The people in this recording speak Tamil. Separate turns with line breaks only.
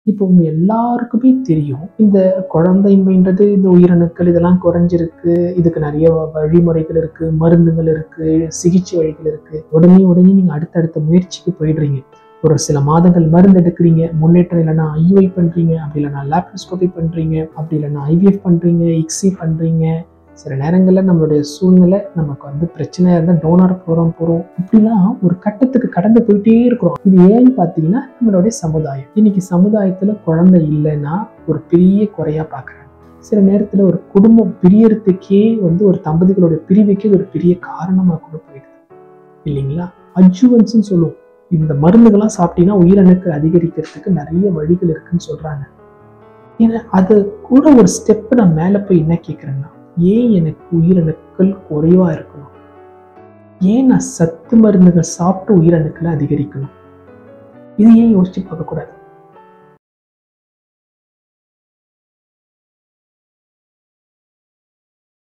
இப்போ உங்க எல்லாருக்குமே தெரியும் இந்த குழந்தைமைன்றது இந்த உயிரணுக்கள் இதெல்லாம் குறைஞ்சிருக்கு இதுக்கு நிறைய வ- வழிமுறைகள் இருக்கு மருந்துகள் இருக்கு சிகிச்சை வழிகள் இருக்கு உடனே உடனே நீங்க அடுத்தடுத்த முயற்சிக்கு போயிடுறீங்க ஒரு சில மாதங்கள் மருந்து எடுக்கிறீங்க முன்னேற்றம் இல்லைன்னா ஐயுஐ பண்றீங்க அப்படி இல்லைன்னா லேப்ரோஸ்கோபி பண்றீங்க அப்படி இல்லைன்னா ஐவிஎஃப் பண்றீங்க இக்ஸி பண்றீங்க சில நேரங்களில் நம்மளுடைய சூழ்நிலை நமக்கு வந்து பிரச்சனையாக இருந்தால் டோனார் போகிறோம் போகிறோம் இப்படிலாம் ஒரு கட்டத்துக்கு கடந்து போயிட்டே இருக்கிறோம் இது ஏன்னு பார்த்தீங்கன்னா நம்மளுடைய சமுதாயம் இன்னைக்கு சமுதாயத்தில் குழந்தை இல்லைன்னா ஒரு பெரிய குறையா பார்க்குறாங்க சில நேரத்தில் ஒரு குடும்பம் பிரியறதுக்கே வந்து ஒரு தம்பதிகளோட பிரிவுக்கே ஒரு பெரிய காரணமாக கூட போயிடுது இல்லைங்களா அஜுவன்ஸ்னு சொல்லுவோம் இந்த மருந்துகள்லாம் சாப்பிட்டீங்கன்னா உயிரணுக்கள் அதிகரிக்கிறதுக்கு நிறைய வழிகள் இருக்குன்னு சொல்றாங்க ஏன்னா அது கூட ஒரு ஸ்டெப் நான் மேலே போய் என்ன கேட்குறேன்னா ஏன் எனக்கு உயிரணுக்கள் குறைவா இருக்கணும் ஏன் நான் சத்து மருந்துகள் சாப்பிட்டு உயிரணுக்களை அதிகரிக்கணும் இது ஏன் யோசிச்சு பார்க்கக்கூடாது